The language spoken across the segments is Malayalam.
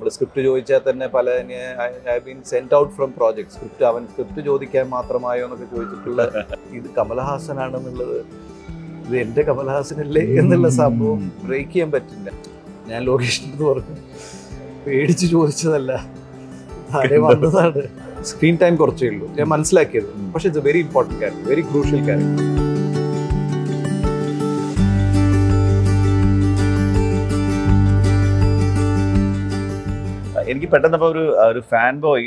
നമ്മൾ സ്ക്രിപ്റ്റ് ചോദിച്ചാൽ തന്നെ പല I been sent out from project script അവൻ സ്ക്രിപ്റ്റ് ചോദിക്കാൻ മാത്രമായോ എന്നൊക്കെ ചോദിച്ചിട്ടുള്ള ഇത് കമലഹാസനാണെന്നുള്ളത് ഇത് എൻ്റെ കമലഹാസനല്ലേ എന്നുള്ള സംഭവം ബ്രേക്ക് ചെയ്യാൻ പറ്റില്ല ഞാൻ ലോകേഷിൻ്റെ പറഞ്ഞു പേടിച്ച് ചോദിച്ചതല്ല താഴെ വന്നതാണ് സ്ക്രീൻ ടൈം കുറച്ചേ ഉള്ളൂ ഞാൻ മനസ്സിലാക്കിയത് പക്ഷെ ഇറ്റ്സ് എ വെരി ഇമ്പോർട്ടൻറ്റ് കാര്യം വെരി ക്രൂഷ്യൽ കാര്യം എനിക്ക് പെട്ടെന്ന് ഇപ്പോൾ ഒരു ഒരു ഫാൻ ബോയ്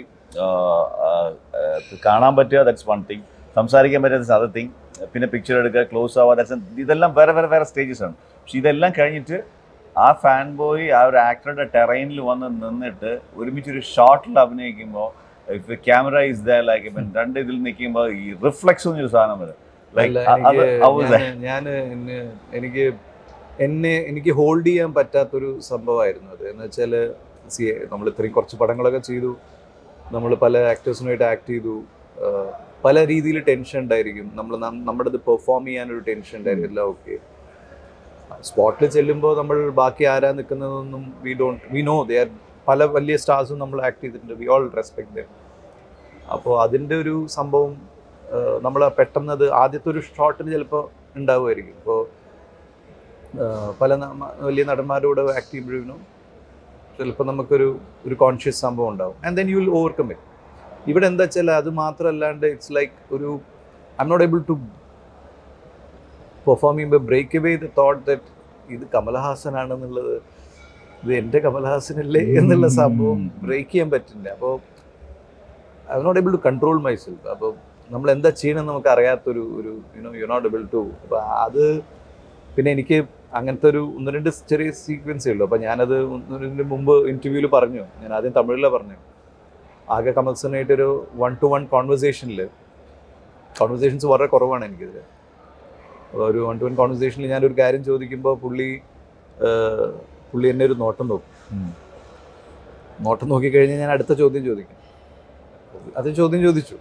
കാണാൻ പറ്റുക ദാറ്റ്സ് വൺ തിങ് സംസാരിക്കാൻ പറ്റുക അതർ തിങ് പിന്നെ പിക്ചർ എടുക്കുക ക്ലോസ് ആവുക ദാറ്റ്സ് ഇതെല്ലാം വേറെ വേറെ വേറെ സ്റ്റേജസ് ആണ് പക്ഷെ ഇതെല്ലാം കഴിഞ്ഞിട്ട് ആ ഫാൻ ബോയ് ആ ഒരു ആക്ടറുടെ ടെറൈനിൽ വന്ന് നിന്നിട്ട് ഒരുമിച്ച് ഒരു ഷോട്ടിൽ അഭിനയിക്കുമ്പോൾ if camera is the like ഇപ്പം രണ്ട് ഇതിൽ നിൽക്കുമ്പോൾ ഈ റിഫ്ലക്സ് എന്നൊരു സാധനം വരും അല്ല, ലൈക്ക് എനിക്ക് ഞാൻ എനിക്ക് എന്നെ എനിക്ക് ഹോൾഡ് ചെയ്യാൻ പറ്റാത്തൊരു സംഭവമായിരുന്നു അത് എന്ന് വെച്ചാൽ സി നമ്മൾ ഇത്രയും കുറച്ച് പടങ്ങളൊക്കെ ചെയ്തു നമ്മൾ പല ആക്ടേഴ്സിനുമായിട്ട് ആക്ട് ചെയ്തു ആ, പല രീതിയിൽ ടെൻഷൻ ഉണ്ടായിരിക്കും നമ്മൾ നമ്മുടെ ഇത് പെർഫോം ചെയ്യാനൊരു ടെൻഷൻ ഉണ്ടായിരുന്നു എല്ലാം ഓക്കെ സ്പോട്ടിൽ ചെല്ലുമ്പോൾ നമ്മൾ ബാക്കി ആരാ നിൽക്കുന്നതൊന്നും we don't we know they are പല വലിയ സ്റ്റാർസും നമ്മൾ ആക്ട് ചെയ്തിട്ടുണ്ട് വി ഓൾ റെസ്പെക്ട് ദം അപ്പോൾ അതിൻ്റെ ഒരു സംഭവം നമ്മൾ പെട്ടെന്ന് അത് ആദ്യത്തെ ഒരു ഷോട്ടിന് ചിലപ്പോൾ ഉണ്ടാവുമായിരിക്കും ഇപ്പോൾ പല നമ്മ- വലിയ നടന്മാരോട് ആക്ട് ചെയ്യുമ്പോഴും ചിലപ്പോൾ നമുക്കൊരു ഒരു കോൺഷ്യസ് സംഭവം ഉണ്ടാവും and then you will overcome it ഇവിടെ എന്താ വെച്ചാൽ അത് മാത്രമല്ലാണ്ട് ഇറ്റ്സ് ലൈക്ക് ഒരു I am not able to perform ചെയ്യുമ്പോൾ break away the thought that ഇത് കമലഹാസൻ ആണെന്നുള്ളത് ഇത് എൻ്റെ കമലഹാസനല്ലേ എന്നുള്ള സംഭവം ബ്രേക്ക് ചെയ്യാൻ പറ്റില്ല അപ്പോൾ I not able to control myself അപ്പോൾ നമ്മൾ എന്താ ചെയ്യണമെന്ന് നമുക്ക് അറിയാത്തൊരു ഒരു you know you not able to അപ്പോൾ അത് പിന്നെ എനിക്ക് അങ്ങനത്തെ ഒരു ഒന്ന് രണ്ട് ചെറിയ സീക്വൻസേ ഉള്ളൂ അപ്പോൾ ഞാനത് ഒന്ന് രണ്ട് മുമ്പ് ഇൻ്റർവ്യൂവിൽ പറഞ്ഞു ഞാൻ ആദ്യം തമിഴിലാണ് പറഞ്ഞു ആകെ കമൽസനായിട്ടൊരു വൺ ടു വൺ കോൺവെർസേഷനിൽ കോൺവെർസേഷൻസ് വളരെ കുറവാണ് എനിക്കിതിൽ അപ്പോൾ ഒരു വൺ ടു വൺ കോൺവെർസേഷനിൽ ഞാനൊരു കാര്യം ചോദിക്കുമ്പോൾ പുള്ളി ഏഹ്, പുള്ളി എന്നെ ഒരു നോട്ടം നോക്കും നോട്ടം നോക്കിക്കഴിഞ്ഞാൽ ഞാൻ അടുത്ത ചോദ്യം ചോദിക്കും അത് ചോദ്യം ചോദിച്ചു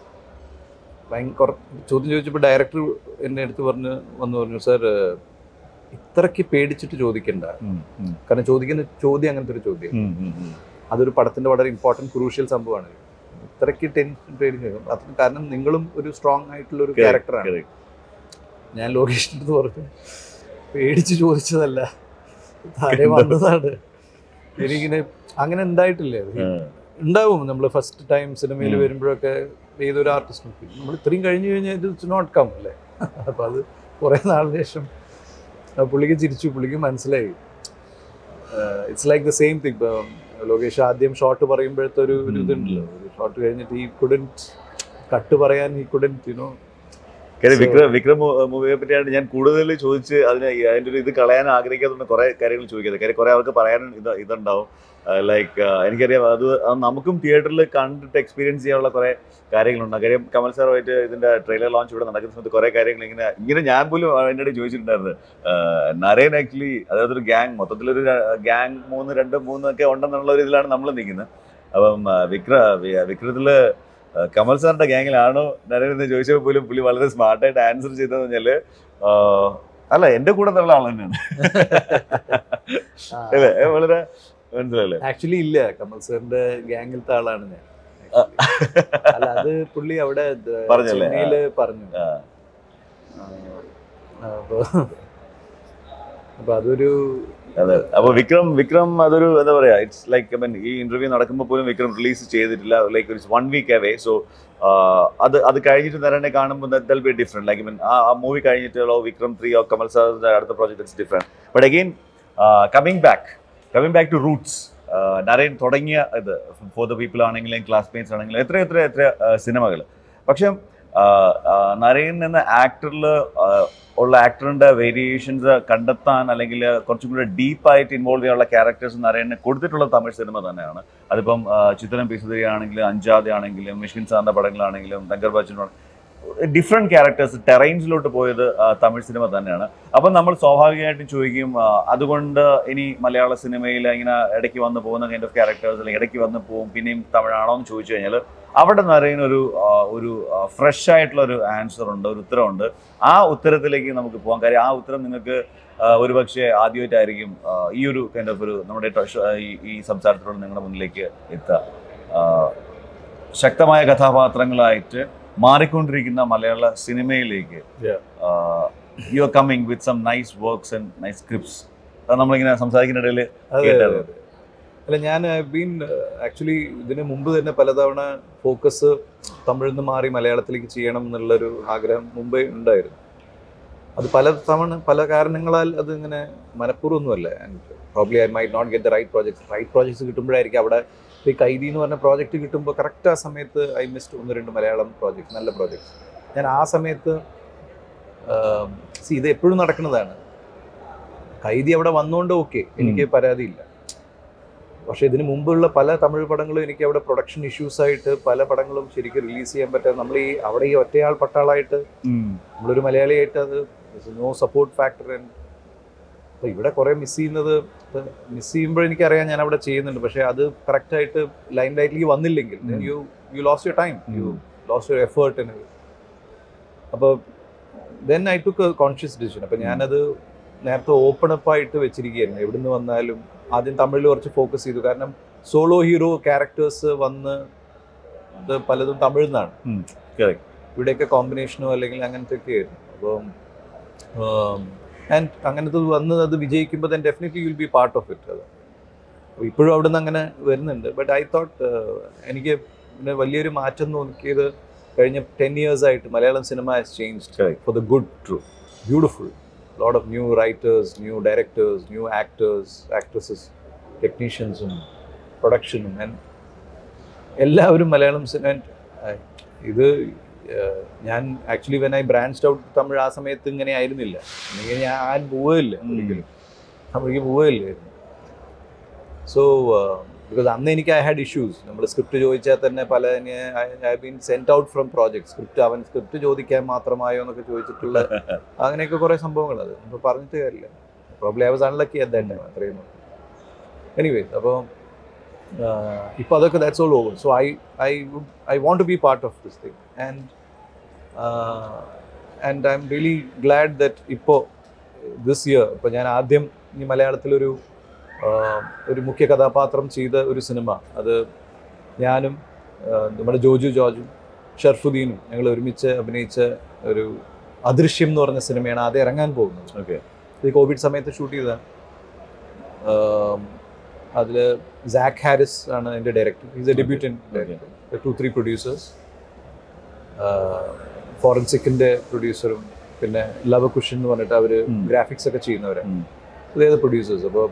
ഭയങ്കര ചോദ്യം ചോദിച്ചപ്പോൾ ഡയറക്ടർ എന്നെ അടുത്ത് പറഞ്ഞ് വന്ന് പറഞ്ഞു സാർ ഇത്രയ്ക്ക് പേടിച്ചിട്ട് ചോദിക്കണ്ട കാരണം ചോദിക്കുന്ന ചോദ്യം അങ്ങനത്തെ ഒരു ചോദ്യം അതൊരു പടത്തിന്റെ വളരെ ഇമ്പോർട്ടൻറ്റ് ക്രൂഷ്യൽ സംഭവമാണ് ഇത്രയ്ക്ക് ടെൻഷൻ പേടിച്ച് അത് കാരണം നിങ്ങളും ഒരു സ്ട്രോങ് ആയിട്ടുള്ള ഒരു ക്യാരക്ടറാണ് ഞാൻ ലോകേഷിൻ്റെ അടുത്ത് പറഞ്ഞു പേടിച്ച് ചോദിച്ചതല്ല താഴെ വന്നതാണ് എനിക്കിങ്ങനെ അങ്ങനെ ഉണ്ടായിട്ടില്ലേ ഉണ്ടാവും നമ്മൾ ഫസ്റ്റ് ടൈം സിനിമയിൽ ഉം. വരുമ്പോഴൊക്കെ ഏതൊരു ആർട്ടിസ്റ്റും നമ്മൾ ഇത്രയും കഴിഞ്ഞു കഴിഞ്ഞാൽ ഇത് ഇറ്റ്സ് നോട്ട് കം അല്ലേ അപ്പം അത് കുറേ നാളിന് ശേഷം ആ പുള്ളിക്ക് ചിരിച്ചു പുള്ളിക്ക് മനസ്സിലായി it's like the same thing ഇപ്പം ലോകേഷ് ആദ്യം ഷോട്ട് പറയുമ്പോഴത്തെ ഒരു ഒരു ഇതുണ്ടല്ലോ ഒരു ഷോട്ട് കഴിഞ്ഞിട്ട് ഈ കുഡൻറ്റ് കട്ട് പറയാൻ ഈ കുഡൻറ്റ് യുനോ കാര്യം So- വിക്രം വിക്രം മൂവിയെ പറ്റിയാണ് ഞാൻ കൂടുതൽ ചോദിച്ച് അതിന് ഈ അതിന്റെ ഒരു ഇത് കളയാൻ ആഗ്രഹിക്കാത്തതുകൊണ്ട് കുറെ കാര്യങ്ങൾ ചോദിക്കുന്നത് കാര്യം കുറെ അവർക്ക് പറയാൻ ഇത് ഇതുണ്ടാവും ലൈക്ക് എനിക്കറിയാം അത് അത് നമുക്കും തിയേറ്ററിൽ കണ്ടിട്ട് എക്സ്പീരിയൻസ് ചെയ്യാനുള്ള കുറെ കാര്യങ്ങളുണ്ട് കാര്യം കമൽ സാറുമായിട്ട് ഇതിന്റെ ട്രെയിലർ ലോഞ്ച് ഇവിടെ നടക്കുന്ന സമയത്ത് കുറെ കാര്യങ്ങൾ ഇങ്ങനെ ഇങ്ങനെ ഞാൻ പോലും എൻ്റെ ഇടയിൽ ചോദിച്ചിട്ടുണ്ടായിരുന്നു ആഹ് നരേൻ ആക്ച്വലി അതായത് ഒരു ഗ്യാങ് മൊത്തത്തിലൊരു ഗ്യാങ് മൂന്ന് രണ്ട് മൂന്ന് ഒക്കെ ഉണ്ടെന്നുള്ള ഒരു ഇതിലാണ് നമ്മൾ നിൽക്കുന്നത് അപ്പം ആ, വിക്ര വി- വിക്രത്തില് ആ, കമൽ സാറിന്റെ ഗ്യാങ്ങിലാണോ നരേൻ എന്ന് ചോദിച്ചപ്പോൾ പോലും പുള്ളി വളരെ സ്മാർട്ടായിട്ട് ആൻസർ ചെയ്തതെന്ന് പറഞ്ഞാല് ആ, അല്ല എന്റെ കൂടെ ഉള്ള ആൾ തന്നെയാണ് അല്ലേ ഏ, വളരെ മനസ്സിലല്ലേ ആക്ച്വലി ഇല്ല കമൽ സാറിന്റെ ഗ്യാങ്ങിലത്തെ ആളാണ് ഞാൻ അല്ല അത് പുള്ളി അവിടെ ദ- പറഞ്ഞല്ലേ? ചെന്നൈയില് പറഞ്ഞു ആ. ആ, അപ്പൊ അപ്പൊ അതൊരു അതെ അപ്പൊ വിക്രം വിക്രം അതൊരു എന്താ പറയാ ഇറ്റ്സ് ലൈക്ക് മീൻ ഈ ഇന്റർവ്യൂ നടക്കുമ്പോൾ പോലും വിക്രം റിലീസ് ചെയ്തിട്ടില്ല like it's one week away so അത് അത് കഴിഞ്ഞിട്ട് നരനെ കാണുമ്പോൾ that'll be different like mean ആ മൂവി കഴിഞ്ഞിട്ടുള്ള വിക്രം ത്രീ ഓ കമൽ സാറിന്റെ അടുത്ത project it's different but again coming back coming back to roots Naren തുടങ്ങിയ ഇത് ഫോർ ദ പീപ്പിൾ ആണെങ്കിലും ക്ലാസ്മേറ്റ്സ് ആണെങ്കിലും എത്ര എത്ര എത്ര സിനിമകൾ പക്ഷെ നരേൻ എന്ന ആക്ടറിൽ ഉള്ള ആക്ടറിന്റെ വേരിയേഷൻസ് കണ്ടെത്താൻ അല്ലെങ്കിൽ കുറച്ചും കൂടെ ഡീപ്പായിട്ട് ഇൻവോൾവ് ചെയ്യാനുള്ള ക്യാരക്ടേഴ്സ് നരേനെ കൊടുത്തിട്ടുള്ള തമിഴ് സിനിമ തന്നെയാണ് അതിപ്പം ആ, ചിത്രം പിസുതിരി ആണെങ്കിലും അഞ്ചാദി ആണെങ്കിലും മിഷ്കിൻ സാറിന്റെ പടങ്ങളാണെങ്കിലും തങ്കർ ബച്ചൻ ഡിഫറെന്റ് ക്യാരക്ടേഴ്സ് ടെറൈൻസിലോട്ട് പോയത് ആ, തമിഴ് സിനിമ തന്നെയാണ് അപ്പം നമ്മൾ സ്വാഭാവികമായിട്ടും ചോദിക്കും ആ, അതുകൊണ്ട് ഇനി മലയാള സിനിമയിൽ ഇങ്ങനെ ഇടയ്ക്ക് വന്ന് പോകുന്ന കൈൻഡ് ഓഫ് ക്യാരക്ടേഴ്സ് അല്ലെങ്കിൽ ഇടയ്ക്ക് വന്ന് പോകും പിന്നെയും തമിഴാണോ എന്ന് ചോദിച്ചു കഴിഞ്ഞാൽ അവിടെ നിറയുന്ന ഒരു ആ, ഒരു ഫ്രഷ് ആയിട്ടുള്ള ഒരു ആൻസർ ഉണ്ട് ഒരു ഉത്തരമുണ്ട് ആ ഉത്തരത്തിലേക്ക് നമുക്ക് പോകാം കാര്യം ആ ഉത്തരം നിങ്ങൾക്ക് ആ, ഒരുപക്ഷെ ആദ്യമായിട്ടായിരിക്കും ആ, ഈ ഒരു കൈൻഡ് ഓഫ് ഒരു നമ്മുടെ ട- ഈ- ഈ സംസാരത്തിലൂടെ നിങ്ങളുടെ മുന്നിലേക്ക് എത്തുക ആ, ശക്തമായ കഥാപാത്രങ്ങളായിട്ട് മാറിക്കൊണ്ടിരിക്കുന്ന മലയാള സിനിമയിലേക്ക് Yeah. You are coming with some nice works and nice scripts അത് നമ്മളിങ്ങനെ സംസാരിക്കുന്നിടയിൽ അതെ കേട്ടത്. അതെ, അതെ. അല്ല ഞാൻ ബീൻ ആക്ച്വലി ഇതിന് മുമ്പ് തന്നെ പലതവണ ഫോക്കസ് തമിഴിൽ നിന്ന് മാറി മലയാളത്തിലേക്ക് ചെയ്യണം എന്നുള്ളൊരു ആഗ്രഹം മുമ്പേ ഉണ്ടായിരുന്നു അത് പല തവണ പല കാരണങ്ങളാൽ അത് ഇങ്ങനെ മനഃപൂർവ്വമൊന്നുമല്ല probably I might not get the right projects right projects കിട്ടുമ്പോഴായിരിക്കും അവിടെ ഇപ്പൊ ഈ കൈതി എന്ന് പറഞ്ഞ പ്രോജക്റ്റ് കിട്ടുമ്പോൾ കറക്റ്റ് ആ സമയത്ത് ഐ മിസ്ഡ് ഒന്ന് രണ്ട് മലയാളം പ്രോജക്ട്സ് നല്ല പ്രോജക്ട്സ് ഞാൻ ആ സമയത്ത് സി ഇത് എപ്പോഴും നടക്കുന്നതാണ് കൈതി അവിടെ വന്നുകൊണ്ട് ഓക്കെ എനിക്ക് പരാതിയില്ല പക്ഷെ ഇതിന് മുമ്പുള്ള പല തമിഴ് പടങ്ങളും എനിക്ക് അവിടെ പ്രൊഡക്ഷൻ ഇഷ്യൂസ് ആയിട്ട് പല പടങ്ങളും ശരിക്കും റിലീസ് ചെയ്യാൻ പറ്റാതെ നമ്മൾ ഈ അവിടെ ഈ ഒറ്റയാൾ പട്ടാളായിട്ട് നമ്മളൊരു മലയാളിയായിട്ട് അത് നോ സപ്പോർട്ട് ഫാക്ടർ അപ്പോൾ ഇവിടെ കുറേ മിസ് ചെയ്യുന്നത് മിസ് ചെയ്യുമ്പോൾ എനിക്കറിയാം ഞാൻ അവിടെ ചെയ്യുന്നുണ്ട് പക്ഷേ അത് കറക്റ്റായിട്ട് ലൈൻ ലൈറ്റിലേക്ക് വന്നില്ലെങ്കിൽ ഉം. You you lost your time you lost your effort അപ്പോൾ then I took conscious decision അപ്പോൾ ഞാനത് നേരത്തെ ഓപ്പൺ അപ്പ് ആയിട്ട് വെച്ചിരിക്കുകയായിരുന്നു എവിടുന്ന് വന്നാലും ആദ്യം തമിഴിൽ കുറച്ച് ഫോക്കസ് ചെയ്തു കാരണം സോളോ ഹീറോ ക്യാരക്ടേഴ്സ് വന്ന് ഇത് പലതും തമിഴിൽ നിന്നാണ് correct. ഇവിടെയൊക്കെ കോമ്പിനേഷനോ അല്ലെങ്കിൽ അങ്ങനത്തെ ഒക്കെ ആയിരുന്നു അപ്പം ആൻഡ് അങ്ങനത്തെ വന്ന് അത് വിജയിക്കുമ്പോൾ then definitely will be part of it അത് അപ്പോൾ ഇപ്പോഴും അവിടെ നിന്ന് അങ്ങനെ വരുന്നുണ്ട് ബട്ട് ഐ തോട്ട് എനിക്ക് പിന്നെ വലിയൊരു മാറ്റം നോക്കിയത് കഴിഞ്ഞ ടെൻ ഇയേഴ്സ് ആയിട്ട് Malayalam cinema has change Correct. For the good true beautiful lot of new writers new directors new actors actresses ടെക്നീഷ്യൻസും പ്രൊഡക്ഷനും ആൻഡ് എല്ലാവരും മലയാളം സിനിമ ഇത് ഏഹ്, ഞാൻ actually when I branched out Tamil ആ സമയത്ത് ഇങ്ങനെ ആയിരുന്നില്ല അല്ലെങ്കിൽ ഞാൻ ആരും പോവുകയില്ല ഉം. ഒരിക്കലും അപ്പോഴേക്ക് പോവുകയില്ലായിരുന്നു സോ ബിക്കോസ് അന്ന് എനിക്ക് ഐ ഹാഡ് ഇഷ്യൂസ് നമ്മൾ സ്ക്രിപ്റ്റ് ചോദിച്ചാൽ തന്നെ പല I been sent out from project script അവൻ സ്ക്രിപ്റ്റ് ചോദിക്കാൻ മാത്രമായോ എന്നൊക്കെ ചോദിച്ചിട്ടുള്ള അങ്ങനെയൊക്കെ കുറേ സംഭവങ്ങൾ അത് ഇപ്പോൾ പറഞ്ഞിട്ട് കാര്യമില്ല probably I was unlucky at that time അത്രയും എനിവേസ് അപ്പോൾ ഇപ്പോൾ അതൊക്കെ that's all over so I I would I want to be part of this thing and and I am really glad that ഇപ്പോൾ ദിസ് ഇയർ ഇപ്പോൾ ഞാൻ ആദ്യം ഈ മലയാളത്തിലൊരു ആഹ്, ഒരു മുഖ്യ കഥാപാത്രം ചെയ്ത ഒരു സിനിമ അത് ഞാനും ആഹ്, നമ്മുടെ ജോജു ജോർജും ഷർഫുദ്ദീനും ഞങ്ങൾ ഒരുമിച്ച് അഭിനയിച്ച ഒരു അദൃശ്യം എന്ന് പറഞ്ഞ സിനിമയാണ് ആദ്യം ഇറങ്ങാൻ പോകുന്നത് Okay. ഇത് കോവിഡ് സമയത്ത് ഷൂട്ട് ചെയ്തതാണ് അതിൽ സാക്ക് ഹാരിസ് ആണ് എൻ്റെ director is a debutant director two three producers ഫോറൻസിക്കിൻ്റെ പ്രൊഡ്യൂസറും പിന്നെ ലവ് കുഷൻ എന്ന് പറഞ്ഞിട്ട് അവർ ഉം. ഗ്രാഫിക്സ് ഒക്കെ ചെയ്യുന്നവരാണ് ഉം. അതേത് പ്രൊഡ്യൂസേഴ്സ് അപ്പോൾ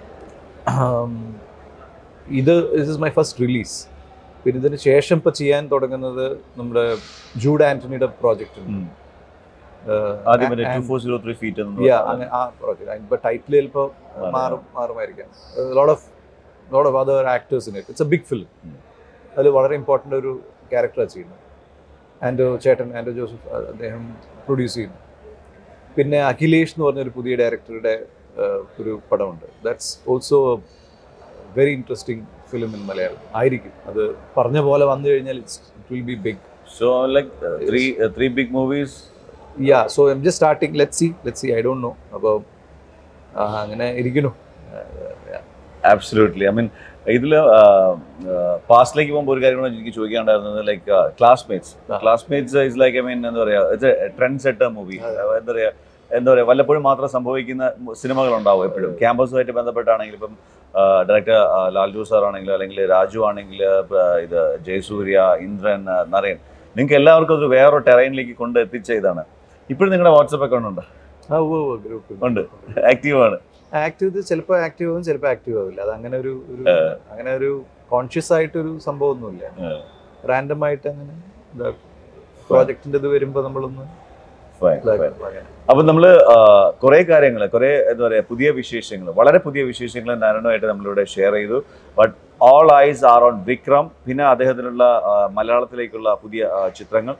ഇത് this is my first release പിന്നെ ഇതിന് ശേഷം ഇപ്പോൾ ചെയ്യാൻ തുടങ്ങുന്നത് നമ്മുടെ ജൂഡ് ആന്റണിയുടെ പ്രോജക്റ്റ് ഉം. ആദ്യം മറ്റേ two four zero three feet Yeah, അങ്ങനെ ആ പ്രോജക്റ്റ് ഇപ്പൊ ടൈറ്റിൽ ചിലപ്പോൾ മാറും മാറുമായിരിക്കാം lot of lot of other actors in it it's a big film Mm. അതിൽ വളരെ ഇമ്പോർട്ടൻ്റ് ഒരു ക്യാരക്ടറാണ് ചെയ്യുന്നത് ആൻഡോ ചേട്ടൻ ആൻഡോ ജോസഫ് അഹ് അദ്ദേഹം പ്രൊഡ്യൂസ് ചെയ്യുന്നു പിന്നെ അഖിലേഷ് എന്ന് പറഞ്ഞൊരു പുതിയ ഡയറക്ടറുടെ ഒരു പടമുണ്ട് that's also very interesting film in Malayalam ആയിരിക്കും അത് പറഞ്ഞ പോലെ വന്നു കഴിഞ്ഞാൽ it's it will be big so like three three big movies yeah so am just starting let see let see I don't know അപ്പോൾ അങ്ങനെ ഇരിക്കുന്നു ആബ്സല്യൂട്ട്ലി ഐ മീൻ ഇതിൽ പാസ്റ്റിലേക്ക് പോകുമ്പോൾ ഒരു കാര്യം കൂടെ എനിക്ക് ചോദിക്കാണ്ടായിരുന്നത് ലൈക്ക് ക്ലാസ്മേറ്റ്സ് ആ. Classmates is like I mean എന്താ പറയുക ഇറ്റ്സ് ട്രെൻഡ് സെറ്റർ മൂവി എന്താ പറയുക എന്താ പറയുക വല്ലപ്പോഴും മാത്രം സംഭവിക്കുന്ന സിനിമകൾ ഉണ്ടാവും എപ്പോഴും ക്യാമ്പസുമായിട്ട് ബന്ധപ്പെട്ടാണെങ്കിൽ ഇപ്പം ഡയറക്ടർ ലാൽജു സാർ ആണെങ്കിലും അല്ലെങ്കിൽ രാജു ആണെങ്കിൽ ഇത് ജയസൂര്യ ഇന്ദ്രൻ ആ, നരയൻ നിങ്ങൾക്ക് എല്ലാവർക്കും ഒരു വേറൊരു ടെറൈനിലേക്ക് കൊണ്ട് എത്തിച്ച ഇതാണ് ഇപ്പോഴും നിങ്ങളുടെ വാട്സപ്പ് അക്കൗണ്ട് ഉണ്ട് ആ ഓ ഗ്രൂപ്പ് ഉണ്ട്. ആക്റ്റീവ് ആണ് ആക്റ്റീവ് ചിലപ്പോൾ ആക്റ്റീവ് ആവും ചിലപ്പോൾ ആക്റ്റീവ് ആവില്ല അത് അങ്ങനെ ഒരു ഒരു അങ്ങനെ ഒരു കോൺഷ്യസ് ആയിട്ടൊരു സംഭവമൊന്നുമില്ല റാൻഡം ആയിട്ട് അങ്ങനെ പ്രോജക്റ്റിന്റെ ഇത് വരുമ്പോൾ നമ്മളൊന്ന് Fine, fine. ഇതാക്കും. അങ്ങനെ. അപ്പൊ നമ്മള് കുറെ കാര്യങ്ങൾ കുറെ എന്താ പറയാ പുതിയ വിശേഷങ്ങൾ വളരെ പുതിയ വിശേഷങ്ങൾ നാരായണമായിട്ട് നമ്മളിവിടെ ഷെയർ ചെയ്തു but all eyes are on Vikram പിന്നെ അദ്ദേഹത്തിനുള്ള ആ, മലയാളത്തിലേക്കുള്ള പുതിയ ആ, ചിത്രങ്ങൾ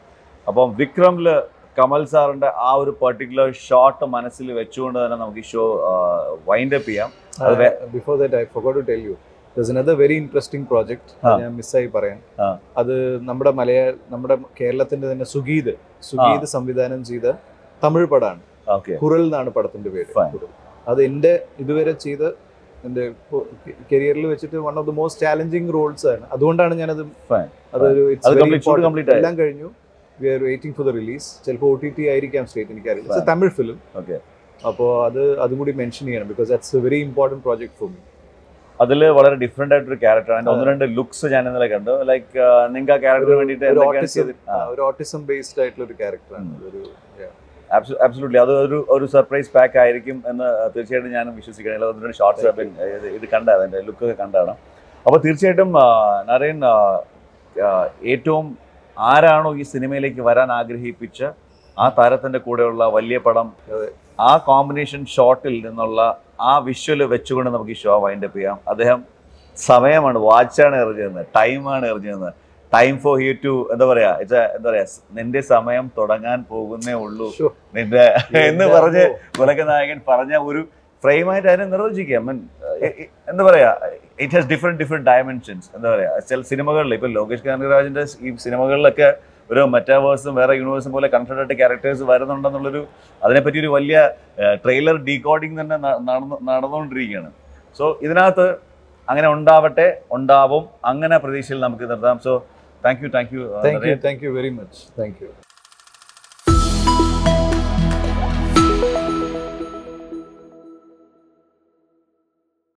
അപ്പം വിക്രമില് കമൽ സാറിന്റെ ആ ഒരു പെർട്ടിക്കുലർ ഷോട്ട് മനസ്സിൽ വെച്ചുകൊണ്ട് തന്നെ നമുക്ക് ഈ ഷോ വൈൻഡ് അപ്പ് ചെയ്യാം അത് വേ- before that I for to tell you this another very interesting project ആ. ഞാൻ മിസ്സായി പറയാൻ ആ. അത് നമ്മുടെ മലയാള നമ്മുടെ കേരളത്തിന്റെ തന്നെ സുഗീത് സുഗീത് സംവിധാനം ചെയ്ത തമിഴ് പടമാണ് ഓക്കെ കുറൽ എന്നാണ് പടത്തിന്റെ പേര് Fine. കുറൽ. അത് എൻ്റെ ഇതുവരെ ചെയ്ത എൻ്റെ കരിയറിൽ വെച്ചിട്ട് one of the most challenging roles ആണ് അതുകൊണ്ടാണ് ഞാനത് Fine. അതൊരു it's അത് very complete- shoot important. complete ആയി. എല്ലാം കഴിഞ്ഞു we are waiting for the release ചിലപ്പോൾ ഒ ടി ടി ആയിരിക്കാം സ്റ്റേറ്റ് എനിക്കറിയില്ല it's a Tamil film okay അപ്പോൾ അത് അതും കൂടി മെൻഷൻ ചെയ്യണം because that's a very important project for me അതിൽ വളരെ ഡിഫറെന്റ് ആയിട്ടൊരു ക്യാരക്ടർ അതിന്റെ ഒന്ന് രണ്ട് ലുക്സ് ഞാൻ ഇന്നലെ കണ്ടു ലൈക്ക് നിങ്ങൾക്ക് ആ ക്യാരക്ടറിന് വേണ്ടിയിട്ട് ഒരു എന്തൊക്കെയാണ് ഓട്ടിസം ചെയ്ത് ആ ഒരു ഓട്ടിസം ബേസ്ഡ് ആയിട്ടുള്ള ഒരു ക്യാരക്ടറാണ് ഒരു ആബ്സൊല്യൂട്ട്ലി അത് ഒരു ഒരു സർപ്രൈസ് പാക്ക് ആയിരിക്കും എന്ന് തീർച്ചയായിട്ടും ഞാനും വിശ്വസിക്കണം ഒന്ന് രണ്ട് ഷോർട്സ് ഇത് കണ്ട അതിന്റെ ലുക്ക് ഒക്കെ കണ്ടാണ് അപ്പോൾ തീർച്ചയായിട്ടും ആ, നരേൻ ആ, ആ, ഏറ്റവും ആരാണോ ഈ സിനിമയിലേക്ക് വരാൻ ആഗ്രഹിപ്പിച്ച ആ താരത്തിന്റെ കൂടെയുള്ള വലിയ പടം അതെ. ആ കോമ്പിനേഷൻ ഷോട്ടിൽ നിന്നുള്ള ആ വിഷ്വൽ വെച്ചുകൊണ്ട് നമുക്ക് ഈ ഷോ വൈൻഡ് അപ്പ് ചെയ്യാം അദ്ദേഹം സമയമാണ് വാച്ചാണ് എറിഞ്ഞത് ടൈമാണ് എറിഞ്ഞത് ടൈം ഫോർ യു ടു എന്താ പറയാ it's a- എന്താ പറയാ നിന്റെ സമയം തുടങ്ങാൻ പോകുന്നേ ഉള്ളൂ Sure. നിന്റെ എന്ന് പറഞ്ഞ് ഉലക നായകൻ പറഞ്ഞ ഒരു ഫ്രെയിമായിട്ട് അതിനെ നിർവചിക്കാം I mean, എ- എ- എന്താ പറയാ it has different different dimensions എന്താ പറയാ ചില സിനിമകളിൽ ഇപ്പൊ ലോകേഷ് കനകരാജിന്റെ ഈ സിനിമകളിലൊക്കെ ഒരു മെറ്റാവേഴ്സും വേറെ യൂണിവേഴ്സും പോലെ കൺഫ്രണ്ട് ആയിട്ട് ക്യാരക്ടേഴ്സ് വരുന്നുണ്ടെന്നുള്ളൊരു അതിനെപ്പറ്റി ഒരു വലിയ ട്രെയിലർ ഡീകോഡിങ് തന്നെ ന- നടന്നു നടന്നുകൊണ്ടിരിക്കുകയാണ് സോ ഇതിനകത്ത് അങ്ങനെ ഉണ്ടാവട്ടെ ഉണ്ടാവും അങ്ങനെ പ്രതീക്ഷയിൽ നമുക്ക് നിർത്താം so thank you thank you thank you thank you very much thank U